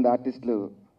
చాలామంది ఆర్టిస్టులు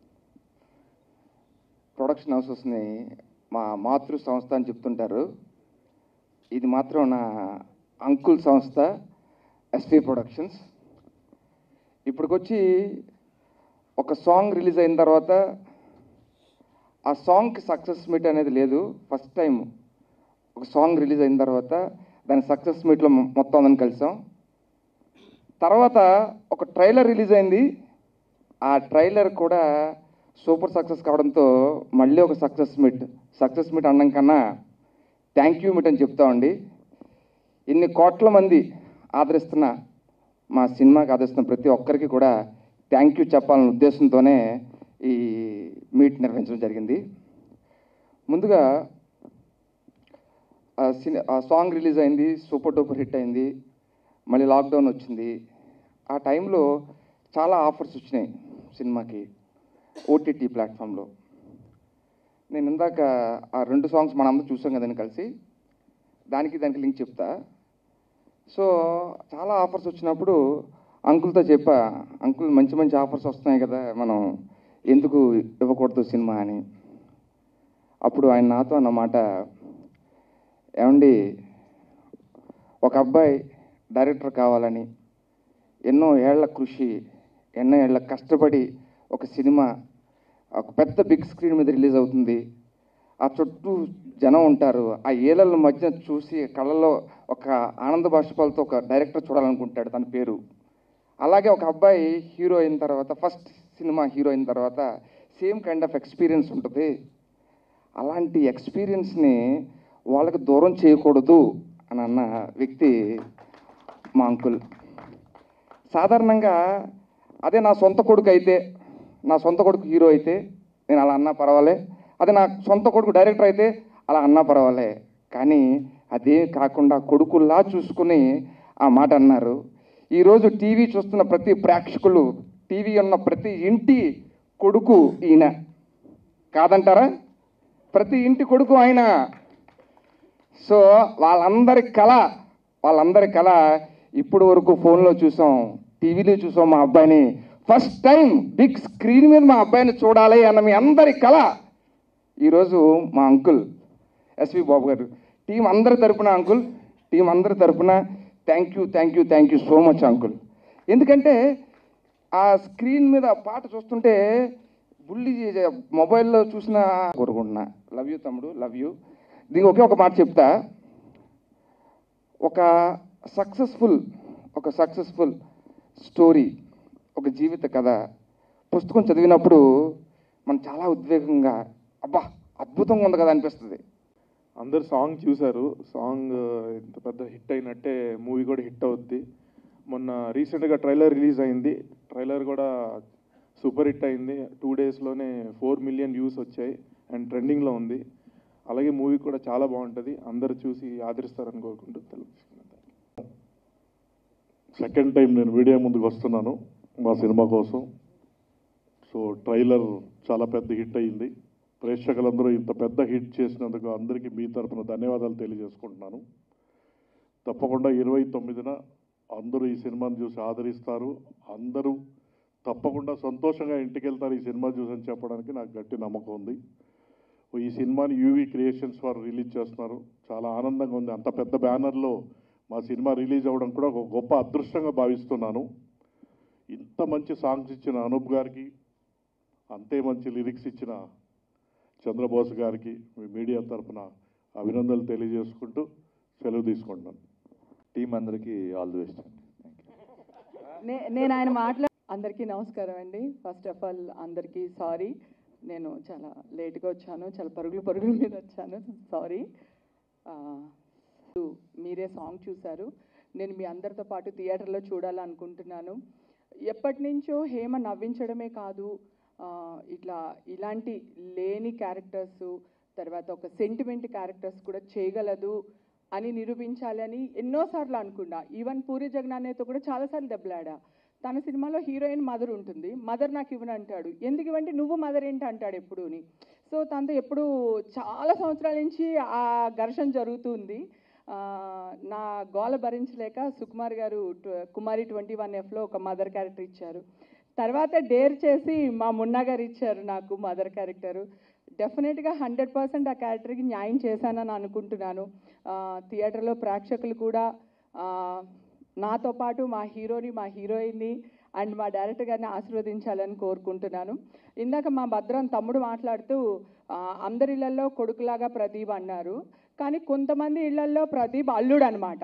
ప్రొడక్షన్ హౌసెస్ని మా మాతృ సంస్థ అని చెప్తుంటారు ఇది మాత్రం నా అంకుల్ సంస్థ ఎస్పీ ప్రొడక్షన్స్ ఇప్పటికొచ్చి ఒక సాంగ్ రిలీజ్ అయిన తర్వాత ఆ సాంగ్కి సక్సెస్ మీట్ అనేది లేదు ఫస్ట్ టైం ఒక సాంగ్ రిలీజ్ అయిన తర్వాత దాని సక్సెస్ మీట్లో మొత్తం అందరం కలిసాం తర్వాత ఒక ట్రైలర్ రిలీజ్ అయింది ఆ ట్రైలర్ కూడా సూపర్ సక్సెస్ కావడంతో మళ్ళీ ఒక సక్సెస్ మీట్ సక్సెస్ మీట్ అనడం కన్నా థ్యాంక్ యూ మీట్ అని చెప్తామండి ఇన్ని కోట్ల మంది ఆదరిస్తున్న మా సినిమాకి ఆదరిస్తున్న ప్రతి ఒక్కరికి కూడా థ్యాంక్ యూ చెప్పాలనే ఉద్దేశంతోనే ఈ మీట్ నిర్వహించడం జరిగింది ముందుగా ఆ సిని ఆ సాంగ్ రిలీజ్ అయింది సూపర్ డూపర్ హిట్ అయింది మళ్ళీ లాక్డౌన్ వచ్చింది ఆ టైంలో చాలా ఆఫర్స్ వచ్చినాయి సినిమాకి ఓటీటీ ప్లాట్ఫామ్లో నేను ఇందాక ఆ రెండు సాంగ్స్ మనందరూ చూసాం కదండి కలిసి దానికి దానికి లింక్ చెప్తా సో చాలా ఆఫర్స్ వచ్చినప్పుడు అంకుల్తో చెప్పా అంకుల్ మంచి మంచి ఆఫర్స్ వస్తున్నాయి కదా మనం ఎందుకు ఇవ్వకూడదు సినిమా అని అప్పుడు ఆయన నాతో అన్నమాట ఏమండి ఒక అబ్బాయి డైరెక్టర్ కావాలని ఎన్నో ఏళ్ల కృషి ఎన్నో ఏళ్ల కష్టపడి ఒక సినిమా ఒక పెద్ద బిగ్ స్క్రీన్ మీద రిలీజ్ అవుతుంది ఆ చుట్టూ జనం ఉంటారు ఆ ఏళ్ళ మధ్య చూసి కళ్ళలో ఒక ఆనంద బాష్పాలతో ఒక డైరెక్టర్ చూడాలనుకుంటాడు తన పేరు అలాగే ఒక అబ్బాయి హీరో అయిన తర్వాత ఫస్ట్ సినిమా హీరో అయిన తర్వాత సేమ్ కైండ్ ఆఫ్ ఎక్స్పీరియన్స్ ఉంటుంది అలాంటి ఎక్స్పీరియన్స్ని వాళ్ళకి దూరం చేయకూడదు అని అన్న వ్యక్తి మా అంకుల్ సాధారణంగా అదే నా సొంత కొడుకు అయితే నా సొంత కొడుకు హీరో అయితే నేను అలా అన్నా పర్వాలే అదే నా సొంత కొడుకు డైరెక్టర్ అయితే అలా అన్నా పర్వాలే కానీ అదే కాకుండా కొడుకుల్లా చూసుకుని ఆ మాట అన్నారు ఈరోజు టీవీ చూస్తున్న ప్రతి ప్రేక్షకులు టీవీ ఉన్న ప్రతి ఇంటి కొడుకు ఈయన కాదంటారా ప్రతి ఇంటి కొడుకు ఆయన సో వాళ్ళందరి కళ వాళ్ళందరి కళ ఇప్పుడు వరకు ఫోన్లో చూసాం టీవీలో చూసాం మా అబ్బాయిని ఫస్ట్ టైం బిగ్ స్క్రీన్ మీద మా అబ్బాయిని చూడాలి అన్న మీ అందరి కళ ఈరోజు మా అంకుల్ ఎస్వి బాబు గారు టీం అందరి తరపున అంకుల్ టీం అందరి తరపున thank you thank you thank you so much uncle ఎందుకంటే ఆ స్క్రీన్ మీద పాట చూస్తుంటే బుల్లి మొబైల్లో చూసిన కోరుకుంటున్నా లవ్ యూ తమ్ముడు లవ్ యూ దీనికి ఒకే ఒక మాట చెప్తా ఒక సక్సెస్ఫుల్ ఒక సక్సెస్ఫుల్ స్టోరీ ఒక జీవిత కథ పుస్తకం చదివినప్పుడు మనం చాలా ఉద్వేగంగా అబ్బా అద్భుతంగా ఉంది కదా అనిపిస్తుంది అందరు సాంగ్ చూశారు సాంగ్ ఇంత పెద్ద హిట్ అయినట్టే మూవీ కూడా హిట్ అవుద్ది మొన్న రీసెంట్గా ట్రైలర్ రిలీజ్ అయింది ట్రైలర్ కూడా సూపర్ హిట్ అయింది టూ డేస్లోనే ఫోర్ మిలియన్ వ్యూస్ వచ్చాయి అండ్ ట్రెండింగ్లో ఉంది అలాగే మూవీ కూడా చాలా బాగుంటుంది అందరు చూసి ఆదరిస్తారని కోరుకుంటూ తెలుసుకున్నాను సెకండ్ టైం నేను వీడియో ముందుకు వస్తున్నాను మా సినిమా కోసం సో ట్రైలర్ చాలా పెద్ద హిట్ అయ్యింది ప్రేక్షకులందరూ ఇంత పెద్ద హిట్ చేసినందుకు అందరికీ మీ తరపున ధన్యవాదాలు తెలియజేసుకుంటున్నాను తప్పకుండా ఇరవై తొమ్మిదిన అందరూ ఈ సినిమాను చూసి ఆదరిస్తారు అందరూ తప్పకుండా సంతోషంగా ఇంటికి వెళ్తారు ఈ సినిమా చూసి అని చెప్పడానికి నాకు గట్టి నమ్మకం ఉంది ఈ సినిమాని యూవీ క్రియేషన్స్ వారు రిలీజ్ చేస్తున్నారు చాలా ఆనందంగా ఉంది అంత పెద్ద బ్యానర్లో మా సినిమా రిలీజ్ అవ్వడం కూడా ఒక గొప్ప అదృష్టంగా భావిస్తున్నాను ఇంత మంచి సాంగ్స్ ఇచ్చిన అనూప్ గారికి అంతే మంచి లిరిక్స్ ఇచ్చిన చంద్రబోస్ గారికి మీ మీడియా తరఫున అభినందనలు తెలియజేసుకుంటూ సెలవు తీసుకుంటున్నాను టీం అందరికీ ఆల్ ది బెస్ట్ అండి నే- నేను ఆయన మాట్లా అందరికీ నమస్కారం అండి ఫస్ట్ ఆఫ్ ఆల్ అందరికీ సారీ నేను చాలా లేట్గా వచ్చాను చాలా పరుగులు పరుగుల మీద వచ్చాను సారీ మీరే సాంగ్ చూశారు నేను మీ అందరితో పాటు థియేటర్లో చూడాలనుకుంటున్నాను ఎప్పటి నుంచో హేమ నవ్వించడమే కాదు ఆ, ఇట్లా ఇలాంటి లేని క్యారెక్టర్స్ తర్వాత ఒక సెంటిమెంట్ క్యారెక్టర్స్ కూడా చేయగలదు అని నిరూపించాలి అని ఎన్నోసార్లు అనుకున్నా ఈవెన్ పూరి జగన్నాథ్తో కూడా చాలాసార్లు దెబ్బలాడా తన సినిమాలో హీరోయిన్ మదర్ ఉంటుంది మదర్ నాకు ఇవ్వను అంటాడు ఎందుకు ఇవ్వంటే నువ్వు మదర్ ఏంటి అంటాడు ఎప్పుడూని సో తనతో ఎప్పుడు చాలా సంవత్సరాల నుంచి ఆ ఘర్షణ జరుగుతుంది ఆ, నా గోల భరించలేక సుకుమార్ గారు ట- కుమారి ట్వంటీ వన్ ఎఫ్లో ఒక మదర్ క్యారెక్టర్ ఇచ్చారు తర్వాత డేర్ చేసి మా మున్నా గారు ఇచ్చారు నాకు మదర్ క్యారెక్టరు డెఫినెట్గా హండ్రెడ్ పర్సెంట్ ఆ క్యారెక్టర్కి న్యాయం చేశానని అనుకుంటున్నాను ఆ, థియేటర్లో ప్రేక్షకులు కూడా ఆ, నాతో పాటు మా హీరోని మా హీరోయిన్ని అండ్ మా డైరెక్టర్ గారిని ఆశీర్వదించాలని కోరుకుంటున్నాను ఇందాక మా భద్రం తమ్ముడు మాట్లాడుతూ ఆ, అందరి ఇళ్లలో కొడుకులాగా ప్రదీప్ అన్నారు కానీ కొంతమంది ఇళ్లలో ప్రదీప్ అల్లుడు అనమాట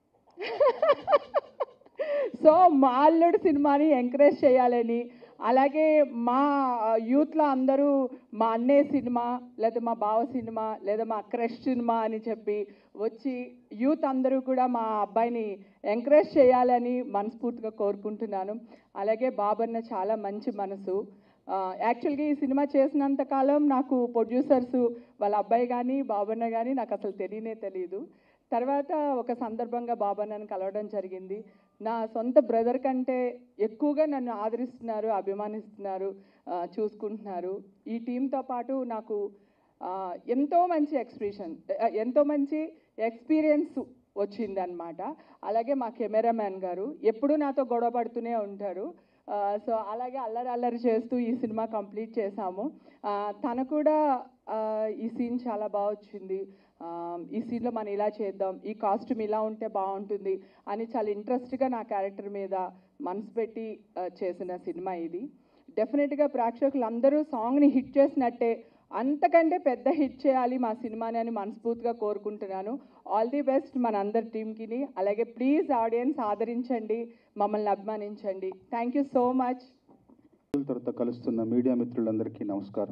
సో మా అల్లుడు సినిమాని ఎంకరేజ్ చేయాలని అలాగే మా యూత్లో అందరూ మా అన్నయ్య సినిమా లేదా మా బావ సినిమా లేదా మా క్రష్ సినిమా అని చెప్పి వచ్చి యూత్ అందరూ కూడా మా అబ్బాయిని ఎంకరేజ్ చేయాలని మనస్ఫూర్తిగా కోరుకుంటున్నాను అలాగే బాబన్న చాలా మంచి మనసు యాక్చువల్గా ఈ సినిమా చేసినంత కాలం నాకు ప్రొడ్యూసర్స్ వాళ్ళ అబ్బాయి కానీ బాబన్న కానీ నాకు అసలు తెలియనే తెలియదు తర్వాత ఒక సందర్భంగా బాబన్నను కలవడం జరిగింది నా సొంత బ్రదర్ కంటే ఎక్కువగా నన్ను ఆదరిస్తున్నారు అభిమానిస్తున్నారు ఆ, చూసుకుంటున్నారు ఈ టీంతో పాటు నాకు ఆ, ఎంతో మంచి ఎక్స్ప్రెషన్ ఎంతో మంచి ఎక్స్పీరియన్స్ వచ్చిందనమాట అలాగే మా కెమెరామ్యాన్ గారు ఎప్పుడూ నాతో గొడవ పడుతూనే ఉంటారు ఆ, సో అలాగే అల్లరి అల్లరి చేస్తూ ఈ సినిమా కంప్లీట్ చేశాము ఆ, తను కూడా ఆ, ఈ సీన్ చాలా బాగా వచ్చింది ఆ, ఈ సీన్లో మనం ఇలా చేద్దాం ఈ కాస్ట్యూమ్ ఇలా ఉంటే బాగుంటుంది అని చాలా ఇంట్రెస్ట్గా నా క్యారెక్టర్ మీద మనసు పెట్టి ఆ, చేసిన సినిమా ఇది డెఫినెట్గా ప్రేక్షకులు అందరూ సాంగ్ని హిట్ చేసినట్టే అంతకంటే పెద్ద హిట్ చేయాలి మా సినిమాని అని మనస్ఫూర్తిగా కోరుకుంటున్నాను ఆల్ ది బెస్ట్ మన అందరి టీంకిని అలాగే ప్లీజ్ ఆడియన్స్ ఆదరించండి మమ్మల్ని అభిమానించండి థ్యాంక్ యూ సో మచ్ రోజుల తర్వాత కలుస్తున్న మీడియా మిత్రులందరికీ నమస్కారం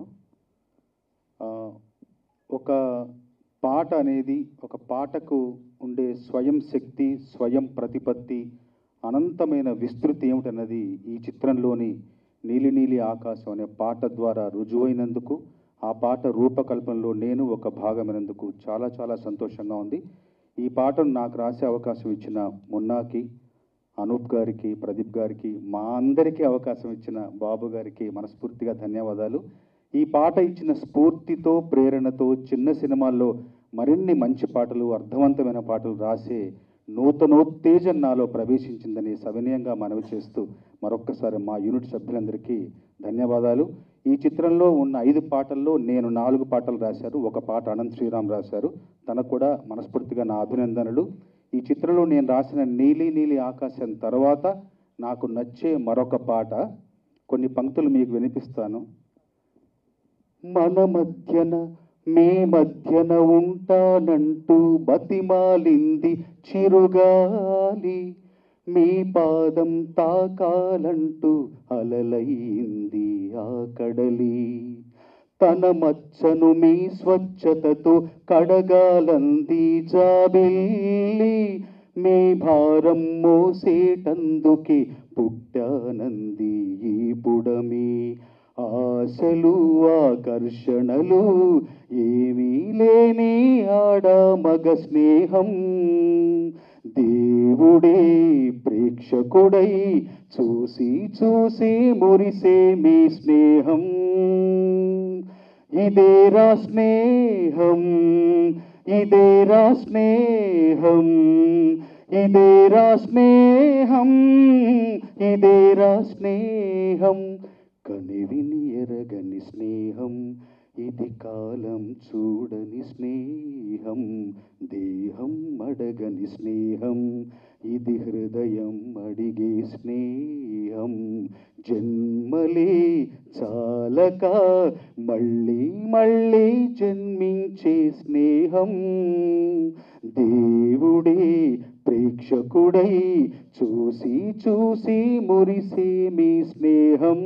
ఆ, ఒక పాట అనేది ఒక పాటకు ఉండే స్వయం శక్తి స్వయం ప్రతిపత్తి అనంతమైన విస్తృతి ఏమిటన్నది ఈ చిత్రంలోని నీలి నీలి ఆకాశం అనే పాట ద్వారా రుజువైనందుకు ఆ పాట రూపకల్పనలో నేను ఒక భాగమైనందుకు చాలా చాలా సంతోషంగా ఉంది ఈ పాటను నాకు రాసే అవకాశం ఇచ్చిన మున్నాకి అనూప్ గారికి ప్రదీప్ గారికి మా అందరికీ అవకాశం ఇచ్చిన బాబు గారికి మనస్ఫూర్తిగా ధన్యవాదాలు ఈ పాట ఇచ్చిన స్ఫూర్తితో ప్రేరణతో చిన్న సినిమాల్లో మరిన్ని మంచి పాటలు అర్థవంతమైన పాటలు రాసే నూతనోత్తేజం నాలో ప్రవేశించిందని సవినయంగా మనవి చేస్తూ మరొక్కసారి మా యూనిట్ సభ్యులందరికీ ధన్యవాదాలు ఈ చిత్రంలో ఉన్న ఐదు పాటల్లో నేను నాలుగు పాటలు రాశారు ఒక పాట అనంత్ శ్రీరామ్ రాశారు తనకు కూడా మనస్ఫూర్తిగా నా అభినందనలు ఈ చిత్రంలో నేను రాసిన నీలి నీలి ఆకాశం తర్వాత నాకు నచ్చే మరొక పాట కొన్ని పంక్తులు మీకు వినిపిస్తాను మన మధ్యన మీ మధ్యన ఉంటానంటూ బతిమాలింది చిరుగాలి మీ పాదం తాకాలంటూ అలలయింది ఆ కడలి తన మచ్చను మీ స్వచ్ఛతతో కడగాలంది జాబిల్లి మీ భారం మోసేటందుకే పుట్టానంది ఈ పుడమి ఆశలు ఆకర్షణలు ఏమీ లేని ఆడ మగ స్నేహం దేవుడే ప్రేక్షకుడై చూసి చూసి మురిసే మీ స్నేహం ఇదేరా స్నేహం ఇదేరా స్నేహం ఇదేరా స్నేహం ఇదేరా స్నేహం కనివిని ఎరగని స్నేహం ఇది కాలం చూడని స్నేహం దేహం అడగని స్నేహం ఇది హృదయం అడిగే స్నేహం జన్మలే చాలక మళ్ళీ మళ్ళీ జన్మించే స్నేహం దేవుడే ప్రేక్షకుడై చూసి చూసి మురిసే మీ స్నేహం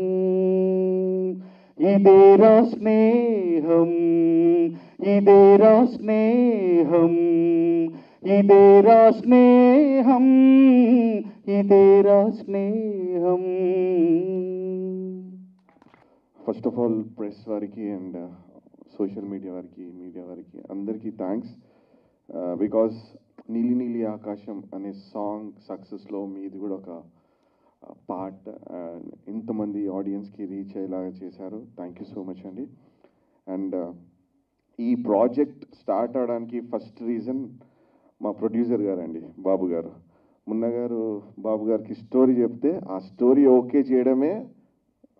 ఇదేరా స్నేహం ఇదేరా స్నేహం ఇదేరా స్నేహం ఇదేరా స్నేహం ఫస్ట్ ఆఫ్ ఆల్ ప్రెస్ వారికి అండ్ సోషల్ మీడియా వారికి మీడియా వారికి అందరికీ థ్యాంక్స్ బికాస్ నీలి నీలి ఆకాశం అనే సాంగ్ సక్సెస్లో మీది కూడా ఒక పార్ట్ ఇంతమంది ఆడియన్స్కి రీచ్ అయ్యేలాగా చేశారు థ్యాంక్ యూ సో మచ్ అండి అండ్ ఈ ప్రాజెక్ట్ స్టార్ట్ అవడానికి ఫస్ట్ రీజన్ మా ప్రొడ్యూసర్ గారు అండి బాబు గారు మున్న గారు బాబు గారికి స్టోరీ చెప్తే ఆ స్టోరీ ఓకే చేయడమే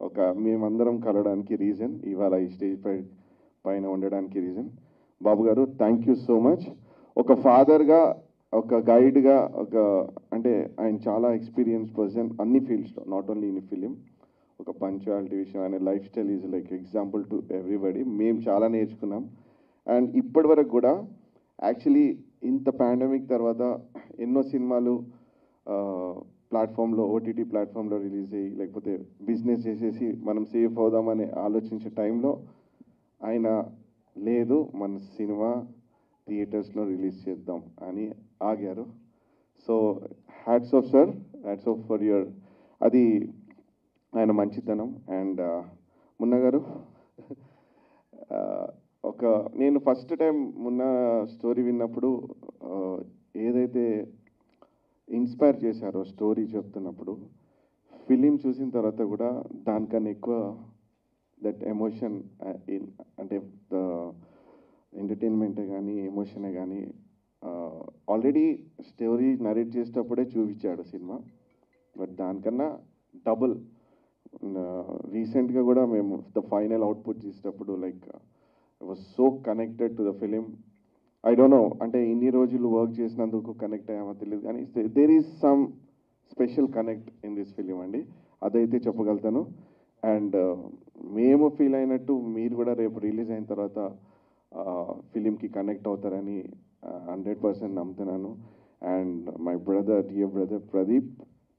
ఒక మేమందరం కలవడానికి రీజన్ ఇవాళ ఈ స్టేజ్ పై పైన ఉండడానికి రీజన్ బాబు గారు థ్యాంక్ యూ సో మచ్ ఒక ఫాదర్గా ఒక గైడ్గా ఒక అంటే ఆయన చాలా ఎక్స్పీరియన్స్ పర్సన్ అన్ని ఫీల్డ్స్లో నాట్ ఓన్లీ ఇన్ ఫిలిం ఒక పంచువాలిటీ విషయం ఆయన life style is like example to everybody మేము చాలా నేర్చుకున్నాం అండ్ ఇప్పటి వరకు కూడా యాక్చువల్లీ ఇంత పాండమిక్ తర్వాత ఎన్నో సినిమాలు ప్లాట్ఫామ్లో ఓటీటీ ప్లాట్ఫామ్లో రిలీజ్ అయ్యి లేకపోతే బిజినెస్ చేసేసి మనం సేఫ్ అవుదామని ఆలోచించే టైంలో ఆయన లేదు మన సినిమా థియేటర్స్లో రిలీజ్ చేద్దాం అని ఆగారు so hats off sir hats off for your అది ఆయన మంచితనం అండ్ మున్న గారు ఆ, ఒక నేను ఫస్ట్ టైం మున్న స్టోరీ విన్నప్పుడు ఆ, ఏదైతే ఇన్స్పైర్ చేశారో స్టోరీ చెప్తున్నప్పుడు ఫిలిం చూసిన తర్వాత కూడా దానికన్నా ఎక్కువ దట్ ఎమోషన్ అంటే ద ఎంటర్టైన్మెంటే కానీ ఎమోషనే కానీ ఆల్రెడీ స్టోరీ నరేట్ చేసేటప్పుడే చూపించాడు సినిమా బట్ దానికన్నా డబుల్ రీసెంట్గా కూడా మేము ద ఫైనల్ అవుట్పుట్ చేసేటప్పుడు like I was so connected to the film I don't know అంటే ఇన్ని రోజులు వర్క్ చేసినందుకు కనెక్ట్ అయ్యామో తెలియదు కానీ there is some special connect in this film అండి అదైతే చెప్పగలుగుతాను అండ్ మేము ఫీల్ అయినట్టు మీరు కూడా రేపు రిలీజ్ అయిన తర్వాత ఫిలింకి కనెక్ట్ అవుతారని హండ్రెడ్ పర్సెంట్ నమ్ముతున్నాను and my brother dear brother Pradeep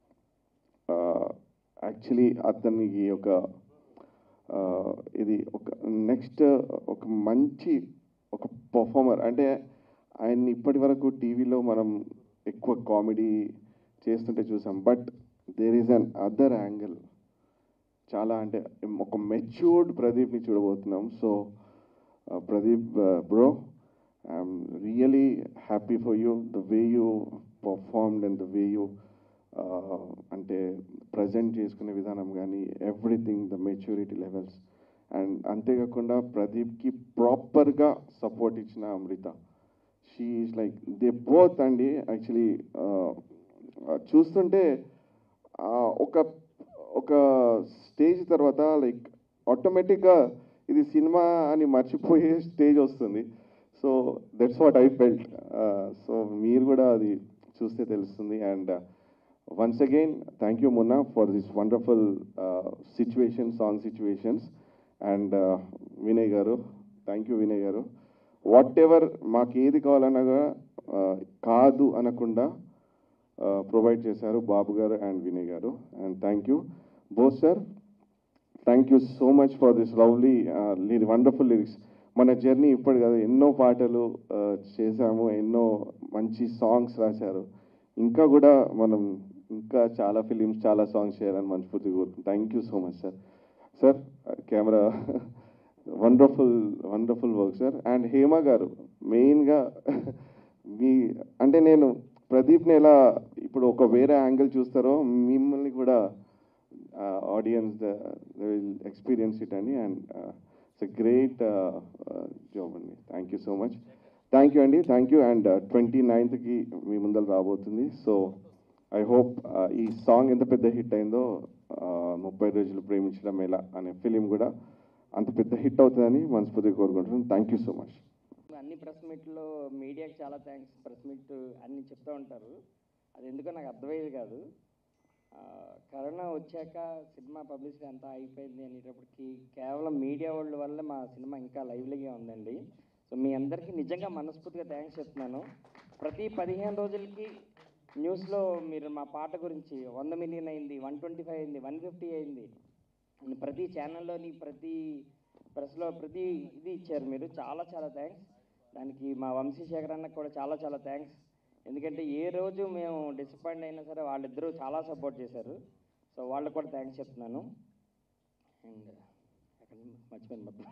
actually అతనికి ఒక ఆ, ఇది ఒక నెక్స్ట్ ఒక మంచి ఒక పర్ఫార్మర్ అంటే ఆయన్ని ఇప్పటి వరకు టీవీలో మనం ఎక్కువ కామెడీ చేస్తుంటే చూసాం but there is an other angle చాలా అంటే ఒక మెచ్యూర్డ్ ప్రదీప్ని చూడబోతున్నాం so Pradeep bro I'm really happy for you the way you performed and the way you అంటే ప్రజెంట్ చేసుకునే విధానం కానీ everything the maturity levels and అంతేకాకుండా ప్రదీప్కి ప్రాపర్గా సపోర్ట్ ఇచ్చిన Amrita she is like they both అండి యాక్చువల్లీ చూస్తుంటే ఆ, ఒక ఒక స్టేజ్ తర్వాత లైక్ ఆటోమేటిక్గా ఇది సినిమా అని మర్చిపోయే స్టేజ్ వస్తుంది so that's what I felt so మీరు కూడా అది చూస్తే తెలుస్తుంది and once again thank you Munna for this wonderful situation song situations and Vinay గారు థ్యాంక్ యూ వినయ్ గారు వాట్ ఎవర్ మాకు ఏది కావాలన్నా కూడా, ఆ, కాదు అనకుండా ప్రొవైడ్ చేశారు బాబు గారు అండ్ వినయ్ గారు and thank you both sir thank you so much for this lovely wonderful lyrics మన జర్నీ ఇప్పుడు కాదు ఎన్నో పాటలు ఆ, చేశాము ఎన్నో మంచి సాంగ్స్ రాశారు ఇంకా కూడా మనం ఇంకా చాలా ఫిలిమ్స్ చాలా సాంగ్స్ చేయాలని మనస్ఫూర్తిగా కోరుకుంటున్నాం thank you so much sir sir camera wonderful wonderful work sir and Hema గారు మెయిన్గా మీ అంటే నేను ప్రదీప్ని ఎలా ఇప్పుడు ఒక వేరే యాంగిల్ చూస్తారో మిమ్మల్ని కూడా ఆడియన్స్ విల్ ఎక్స్పీరియన్స్ ఇట్ అండి and it's a great job అండి thank you so much thank you అండి థ్యాంక్ యూ అండ్ ట్వంటీ నైన్త్కి మీ ముందర రాబోతుంది సో ఐ హోప్ ఈ సాంగ్ ఎంత పెద్ద హిట్ అయిందో uh, ముప్పై రోజులు ప్రేమించడం ఎలా అనే ఫిలిం కూడా అంత పెద్ద హిట్ అవుతుందని మనస్ఫూర్తిగా కోరుకుంటున్నాను థ్యాంక్ యూ సో మచ్ అన్ని ప్రెస్ మీట్లో మీడియాకి చాలా థ్యాంక్స్ ప్రెస్ మీట్ అన్ని చెప్తూ ఉంటారు అది ఎందుకో నాకు అర్థమయ్యేది కాదు ఆ, కరోనా వచ్చాక సినిమా పబ్లిసిటీ అంతా అయిపోయింది అనేటప్పటికి కేవలం మీడియా వాళ్ళ వల్ల మా సినిమా ఇంకా లైవ్లీగా ఉందండి సో మీ అందరికీ నిజంగా మనస్ఫూర్తిగా థ్యాంక్స్ చెప్తున్నాను ప్రతి పదిహేను రోజులకి న్యూస్లో మీరు మా పాట గురించి వంద మిలియన్ అయింది వన్ ట్వంటీ ఫైవ్ అయింది వన్ ఫిఫ్టీ అయింది అని ప్రతి ఛానల్లోని ప్రతి ప్రెస్లో ప్రతి ఇది ఇచ్చారు మీరు చాలా చాలా థ్యాంక్స్ దానికి మా వంశీశేఖర్ అన్నకు కూడా చాలా చాలా థ్యాంక్స్ ఎందుకంటే ఏ రోజు మేము డిసప్పాయింట్ అయినా సరే వాళ్ళిద్దరూ చాలా సపోర్ట్ చేశారు సో వాళ్ళకి కూడా థ్యాంక్స్ చెప్తున్నాను అండ్ అక్కడ మర్చిపోయింది మొత్తం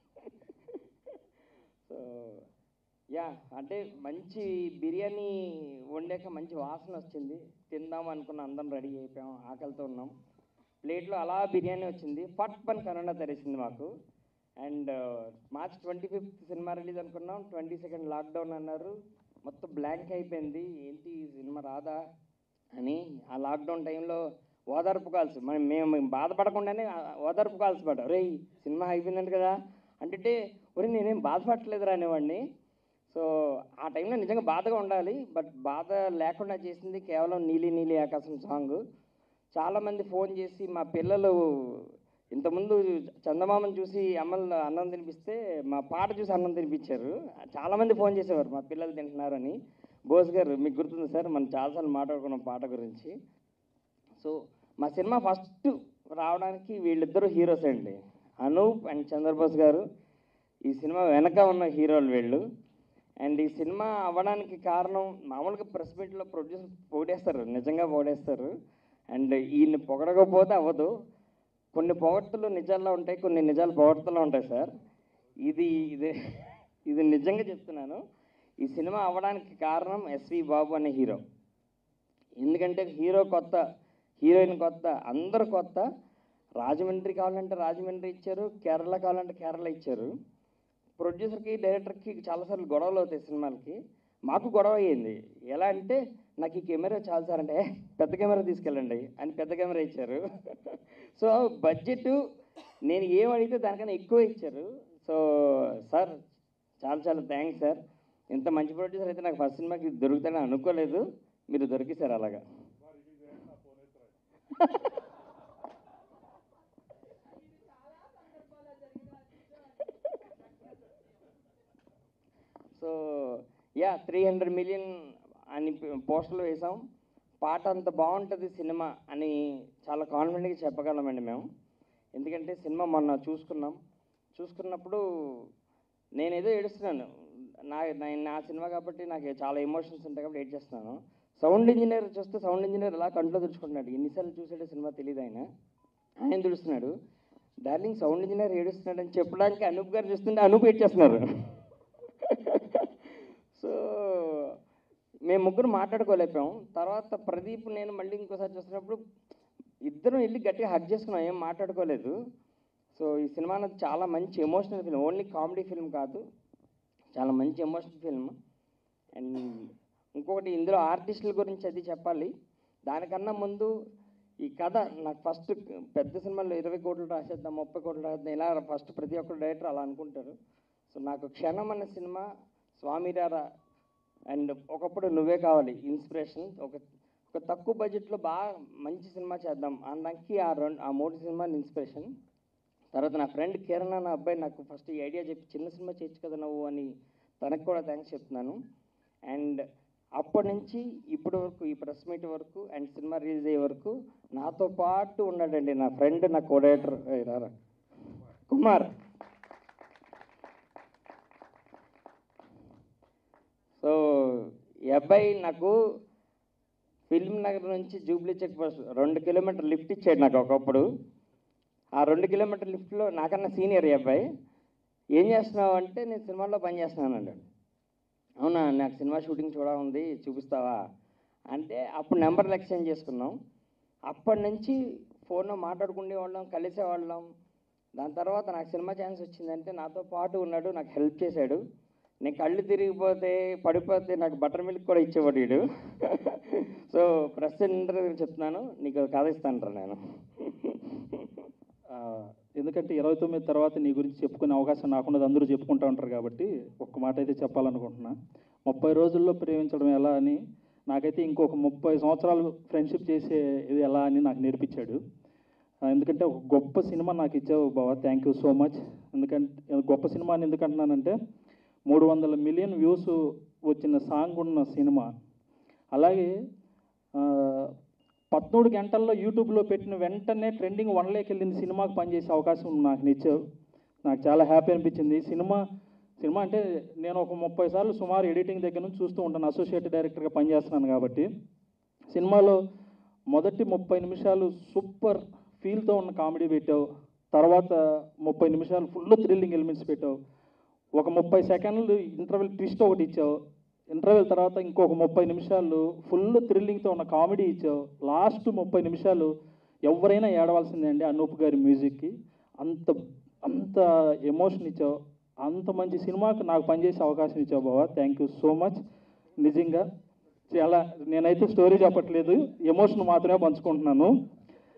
సో యా అంటే మంచి బిర్యానీ వండాక మంచి వాసన వచ్చింది తిందాం అనుకున్న అందరం రెడీ అయిపోయాం ఆకలితో ఉన్నాం ప్లేట్లో అలా బిర్యానీ వచ్చింది ఫట్ పని కరోనా తెరిసింది మాకు అండ్ మార్చ్ ట్వంటీ ఫిఫ్త్ సినిమా రిలీజ్ అనుకున్నాం ట్వంటీ సెకండ్ లాక్డౌన్ అన్నారు మొత్తం బ్లాంక్ అయిపోయింది ఏంటి ఈ సినిమా రాదా అని ఆ లాక్డౌన్ టైంలో ఓదార్పు కాల్స్ మనం మేము మేము బాధపడకుండానే ఆ ఓదార్పు కాల్స్ పడ్డా రే సినిమా అయిపోయిందంట కదా అంటే ఒరే నేనేం బాధపడట్లేదురా అనేవాడిని సో ఆ టైంలో నిజంగా బాధగా ఉండాలి బట్ బాధ లేకుండా చేసింది కేవలం నీలి నీలి ఆకాశం సాంగ్ చాలామంది ఫోన్ చేసి మా పిల్లలు ఇంతకుముందు చందమామని చూసి అమ్మలు అన్నం తినిపిస్తే మా పాట చూసి అన్నం తినిపించారు చాలామంది ఫోన్ చేసేవారు మా పిల్లలు తింటున్నారని బోస్ గారు మీకు గుర్తుంది సార్ మనం చాలాసార్లు మాట్లాడుకున్నాం పాట గురించి సో మా సినిమా ఫస్ట్ రావడానికి వీళ్ళిద్దరూ హీరోస్ అండి అనూప్ అండ్ చంద్రబోస్ గారు ఈ సినిమా వెనక ఉన్న హీరోలు వీళ్ళు అండ్ ఈ సినిమా అవ్వడానికి కారణం మామూలుగా ప్రెస్ మీట్లో ప్రొడ్యూసర్ పోడేస్తారు నిజంగా పోడేస్తారు అండ్ ఈయన్ని పొగడకపోతే అవ్వదు కొన్ని పొగడ్తలు నిజాల్లో ఉంటాయి కొన్ని నిజాలు పొగడ్తలో ఉంటాయి సార్ ఇది ఇది ఇది నిజంగా చెప్తున్నాను ఈ సినిమా అవ్వడానికి కారణం ఎస్వి బాబు అనే హీరో ఎందుకంటే హీరో కొత్త హీరోయిన్ కొత్త అందరు కొత్త రాజమండ్రి కావాలంటే రాజమండ్రి ఇచ్చారు కేరళ కావాలంటే కేరళ ఇచ్చారు ప్రొడ్యూసర్కి డైరెక్టర్కి చాలాసార్లు గొడవలు అవుతాయి సినిమాలకి మాకు గొడవ అయ్యింది ఎలా అంటే నాకు ఈ కెమెరా చాలు సార్ అంటే "ఏ, పెద్ద కెమెరా తీసుకెళ్ళండి అని పెద్ద కెమెరా ఇచ్చారు సో బడ్జెట్ నేను ఏం అడిగితే దానికన్నా ఎక్కువ ఇచ్చారు సో సార్ చాలా చాలా థ్యాంక్స్ సార్ ఇంత మంచి ప్రొడ్యూసర్ అయితే నాకు ఫస్ట్ సినిమాకి దొరుకుతాడని అనుకోలేదు మీరు దొరికేశారు అలాగా so ya three hundred million అని పోస్టర్లు వేసాం పాట అంత బాగుంటుంది సినిమా అని చాలా కాన్ఫిడెంట్గా చెప్పగలమండి మేము ఎందుకంటే సినిమా మొన్న చూసుకున్నాం చూసుకున్నప్పుడు నేను ఏదో ఏడుస్తున్నాను నా నా- నా సినిమా కాబట్టి నాకు చాలా ఎమోషన్స్ ఉంటాయి కాబట్టి ఏడ్ చేస్తున్నాను సౌండ్ ఇంజనీర్ చూస్తే సౌండ్ ఇంజనీర్ అలా కంట్లో తుడుచుకుంటున్నాడు ఎన్నిసార్లు చూసాడో సినిమా తెలియదు ఆయన ఆయన తుడుస్తున్నాడు డార్లింగ్ సౌండ్ ఇంజనీర్ ఏడుస్తున్నాడు అని చెప్పడానికి అనూప్ గారు చూస్తుంటే అనూప్ ఏడ్చేస్తున్నారు సో మేము ముగ్గురు మాట్లాడుకోలేకపోయాం తర్వాత ప్రదీప్ నేను మళ్ళీ ఇంకోసారి చూస్తున్నప్పుడు ఇద్దరం వెళ్ళి గట్టిగా హక్ చేసుకున్నాం ఏం మాట్లాడుకోలేదు సో ఈ సినిమా అనేది చాలా మంచి emotional film only comedy film కాదు చాలా మంచి ఎమోషనల్ ఫిల్మ్ అండ్ ఇంకొకటి ఇందులో ఆర్టిస్టుల గురించి అది చెప్పాలి దానికన్నా ముందు ఈ కథ నాకు ఫస్ట్ పెద్ద సినిమాలో ఇరవై కోట్లు రాసేద్దాం ముప్పై కోట్లు రాసేద్దాం ఇలా ఫస్ట్ ప్రతి ఒక్క డైరెక్టర్ అలా అనుకుంటారు సో నాకు క్షణం అనే సినిమా స్వామిరారా అండ్ ఒకప్పుడు నువ్వే కావాలి ఇన్స్పిరేషన్ ఒక ఒక తక్కువ బడ్జెట్లో బాగా మంచి సినిమా చేద్దాం అనడానికి ఆ రెండు ఆ మూడు సినిమాలు ఇన్స్పిరేషన్ తర్వాత నా ఫ్రెండ్ కిరణ్ అన్న అబ్బాయి నాకు ఫస్ట్ ఈ ఐడియా చెప్పి చిన్న సినిమా చేయొచ్చు కదా నువ్వు అని తనకు కూడా థ్యాంక్స్ చెప్తున్నాను అండ్ అప్పటి నుంచి ఇప్పటి వరకు ఈ ప్రెస్ మీట్ వరకు అండ్ సినిమా రిలీజ్ అయ్యే వరకు నాతో పాటు ఉన్నాడండి నా ఫ్రెండ్ నా కోడేటర్ రారా కుమార్ సో ఈ అబ్బాయి నాకు ఫిల్మ్ నగర్ నుంచి జూబ్లీ చెక్ పోస్ట్ రెండు కిలోమీటర్ లిఫ్ట్ ఇచ్చాడు నాకు ఒకప్పుడు ఆ రెండు కిలోమీటర్ లిఫ్ట్లో నాకన్నా సీనియర్ ఈ అబ్బాయి ఏం చేస్తున్నావు అంటే నేను సినిమాలో పని చేస్తున్నాను అన్నాడు అవునా నాకు సినిమా షూటింగ్ చూడ ఉంది చూపిస్తావా అంటే అప్పుడు నెంబర్లు ఎక్స్చేంజ్ చేసుకున్నాం అప్పటి నుంచి ఫోన్లో మాట్లాడుకునే వాళ్ళం కలిసేవాళ్ళం దాని తర్వాత నాకు సినిమా ఛాన్స్ వచ్చిందంటే నాతో పాటు ఉన్నాడు నాకు హెల్ప్ చేశాడు నేను కళ్ళు తిరిగిపోతే పడిపోతే నాకు బటర్ మిల్క్ కూడా ఇచ్చేవాడు వీడు సో ప్రెస్ ఇంటర్వ్యూ చెప్తున్నాను నీకు కథ ఇస్తాను నేను ఆ, ఎందుకంటే ఇరవై తొమ్మిది తర్వాత నీ గురించి చెప్పుకునే అవకాశం నాకున్నది అందరూ చెప్పుకుంటూ ఉంటారు కాబట్టి ఒక్క మాట అయితే చెప్పాలనుకుంటున్నా ముప్పై రోజుల్లో ప్రేమించడం ఎలా అని నాకైతే ఇంకొక ముప్పై సంవత్సరాలు ఫ్రెండ్షిప్ చేసే ఇది ఎలా అని నాకు నేర్పించాడు ఆ, ఎందుకంటే ఒక గొప్ప సినిమా నాకు ఇచ్చావు బాబా థ్యాంక్ యూ సో మచ్ ఎందుకంటే గొప్ప సినిమా అని ఎందుకంటున్నానంటే మూడు వందల మిలియన్ వ్యూస్ వచ్చిన సాంగ్ ఉన్న సినిమా అలాగే ఆ, పద్మూడు గంటల్లో యూట్యూబ్లో పెట్టిన వెంటనే ట్రెండింగ్ వన్లోకి వెళ్ళిన సినిమాకి పనిచేసే అవకాశం నాకు నిచ్చావు నాకు చాలా హ్యాపీ అనిపించింది సినిమా సినిమా అంటే నేను ఒక ముప్పై సార్లు సుమారు ఎడిటింగ్ దగ్గర నుంచి చూస్తూ ఉంటాను అసోసియేట్ డైరెక్టర్గా పనిచేస్తున్నాను కాబట్టి సినిమాలో మొదటి ముప్పై నిమిషాలు సూపర్ ఫీల్తో ఉన్న కామెడీ పెట్టావు తర్వాత ముప్పై నిమిషాలు ఫుల్ థ్రిల్లింగ్ ఎలిమెంట్స్ పెట్టావు ఒక ముప్పై సెకండ్లు ఇంటర్వెల్ ట్విస్ట్ ఒకటి ఇచ్చావు ఇంటర్వెల్ తర్వాత ఇంకొక ముప్పై నిమిషాలు ఫుల్ థ్రిల్లింగ్తో ఉన్న కామెడీ ఇచ్చావు లాస్ట్ ముప్పై నిమిషాలు ఎవరైనా ఏడవలసిందే అండి అనూప్ గారి మ్యూజిక్కి అంత అంత ఎమోషన్ ఇచ్చావు అంత మంచి సినిమాకి నాకు పనిచేసే అవకాశం ఇచ్చావు బాబా థ్యాంక్ యూ సో మచ్ నిజంగా చాలా నేనైతే స్టోరీ చెప్పట్లేదు ఎమోషన్ మాత్రమే పంచుకుంటున్నాను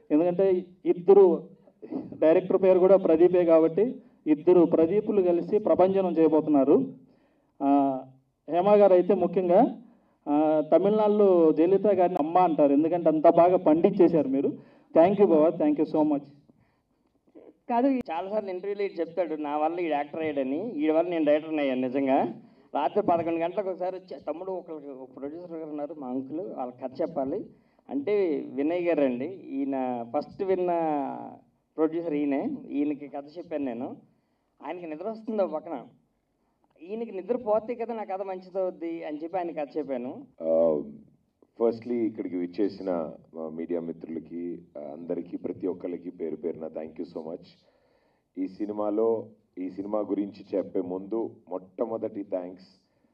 ఎందుకంటే ఇద్దరు డైరెక్టర్ పేరు కూడా ప్రదీపే కాబట్టి ఇద్దరు ప్రదీపులు కలిసి ప్రపంచనం చేయబోతున్నారు ఆ, హేమ గారు అయితే ముఖ్యంగా ఆ, తమిళనాడులో జయలలిత గారిని అమ్మ అంటారు ఎందుకంటే అంత బాగా పండించేశారు మీరు థ్యాంక్ యూ బాబా థ్యాంక్ యూ సో మచ్ కాదు చాలాసార్లు ఇంటర్వ్యూలో ఇటు చెప్తాడు నా వల్ల ఈ యాక్టర్ అయ్యాడని ఈ వల్ల నేను డైరెక్టర్ అయ్యాను నిజంగా రాత్రి పదకొండు గంటలకు ఒకసారి వచ్చి తమ్ముడు ఒకరికి ఒక ప్రొడ్యూసర్ గారు ఉన్నారు మా అంకుల్ వాళ్ళ కథ చెప్పాలి అంటే వినయ్ గారు అండి ఈయన ఫస్ట్ విన్న ప్రొడ్యూసర్ ఈయనే ఈయనకి కథ చెప్పాను నేను ఆయనకి నిద్ర వస్తుంది ఓ పక్కన ఈయనకి నిద్ర పోతే కదా నా కథ మంచిదవుద్ది అని చెప్పి ఆయన కథ చెప్పాను ఫస్ట్లీ ఇక్కడికి విచ్చేసిన మా మీడియా మిత్రులకి ఆ, అందరికీ ప్రతి ఒక్కరికి పేరు పేరున థ్యాంక్ యూ సో మచ్ ఈ సినిమాలో ఈ సినిమా గురించి చెప్పే ముందు మొట్టమొదటి థ్యాంక్స్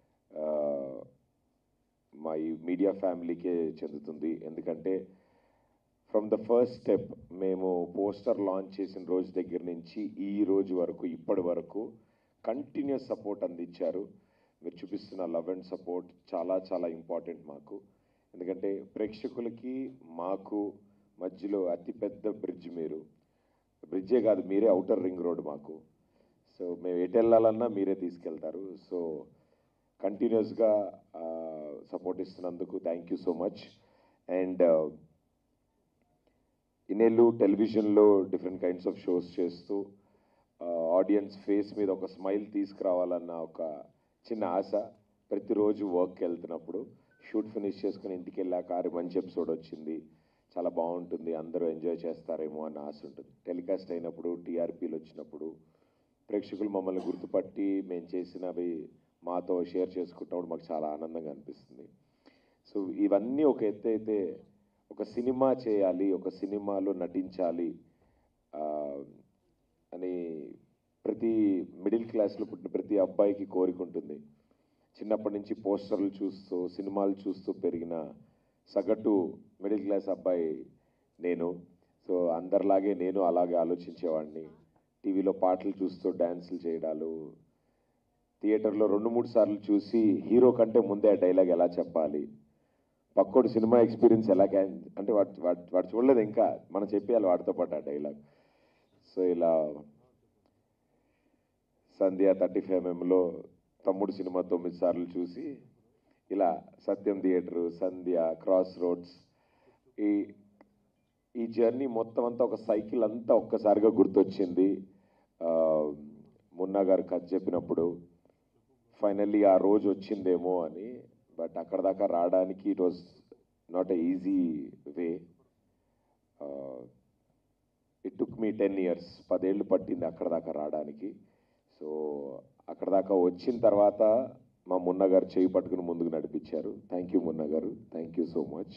మా ఈ మీడియా ఫ్యామిలీకే చెందుతుంది ఎందుకంటే ఫ్రమ్ ద ఫస్ట్ స్టెప్ మేము పోస్టర్ లాంచ్ చేసిన రోజు దగ్గర నుంచి ఈ రోజు వరకు ఇప్పటి వరకు కంటిన్యూస్ సపోర్ట్ అందించారు మీరు చూపిస్తున్న లవ్ అండ్ సపోర్ట్ చాలా చాలా ఇంపార్టెంట్ మాకు ఎందుకంటే ప్రేక్షకులకి మాకు మధ్యలో అతిపెద్ద బ్రిడ్జ్ మీరు బ్రిడ్జే కాదు మీరే అవుటర్ రింగ్ రోడ్ మాకు సో మేము ఎటు వెళ్ళాలన్నా మీరే తీసుకెళ్తారు సో కంటిన్యూస్గా సపోర్ట్ ఇస్తున్నందుకు thank you so much and ఇన్నేళ్ళు టెలివిజన్లో డిఫరెంట్ కైండ్స్ ఆఫ్ షోస్ చేస్తూ ఆడియన్స్ ఫేస్ మీద ఒక స్మైల్ తీసుకురావాలన్న ఒక చిన్న ఆశ ప్రతిరోజు వర్క్కి వెళ్తున్నప్పుడు షూట్ ఫినిష్ చేసుకుని ఇంటికి వెళ్ళాక ఆరు మంచి ఎపిసోడ్ వచ్చింది చాలా బాగుంటుంది అందరూ ఎంజాయ్ చేస్తారేమో అన్న ఆశ ఉంటుంది టెలికాస్ట్ అయినప్పుడు టీఆర్పీలు వచ్చినప్పుడు ప్రేక్షకులు మమ్మల్ని గుర్తుపట్టి మేము చేసినవి మాతో షేర్ చేసుకుంటున్నప్పుడు మాకు చాలా ఆనందంగా అనిపిస్తుంది సో ఇవన్నీ ఒక ఎత్తు అయితే ఒక సినిమా చేయాలి ఒక సినిమాలో నటించాలి ఆ, అని ప్రతి మిడిల్ క్లాస్లో పుట్టిన ప్రతి అబ్బాయికి కోరిక ఉంటుంది చిన్నప్పటి నుంచి పోస్టర్లు చూస్తూ సినిమాలు చూస్తూ పెరిగిన సగటు మిడిల్ క్లాస్ అబ్బాయి నేను సో అందరిలాగే నేను అలాగే ఆలోచించేవాడిని టీవీలో పాటలు చూస్తూ డ్యాన్సులు చేయడాలు థియేటర్లో రెండు మూడు సార్లు చూసి హీరో కంటే ముందే ఆ డైలాగ్ ఎలా చెప్పాలి పక్కోడు సినిమా ఎక్స్పీరియన్స్ ఎలా క్యాన్ అంటే వాడు వాడు వాడు చూడలేదు ఇంకా మనం చెప్పేయాలి వాడితో పాటు ఆ డైలాగ్ సో ఇలా సంధ్య థర్టీ ఫైవ్ ఎంఎంలో తమ్ముడు సినిమా తొమ్మిది సార్లు చూసి ఇలా Satyam theatre Sandhya cross roads ఈ ఈ జర్నీ మొత్తం అంతా ఒక సైకిల్ అంతా ఒక్కసారిగా గుర్తొచ్చింది ఆ, మున్నా గారు కథ చెప్పినప్పుడు ఫైనల్లీ ఆ రోజు వచ్చిందేమో అని బట్ అక్కడ దాకా రావడానికి it was not a easy way it took me ten years పదేళ్ళు పట్టింది అక్కడ దాకా రావడానికి సో అక్కడ దాకా వచ్చిన తర్వాత మా మున్న గారు చేయి పట్టుకుని ముందుకు నడిపించారు థ్యాంక్ యూ మున్న గారు థ్యాంక్ యూ సో మచ్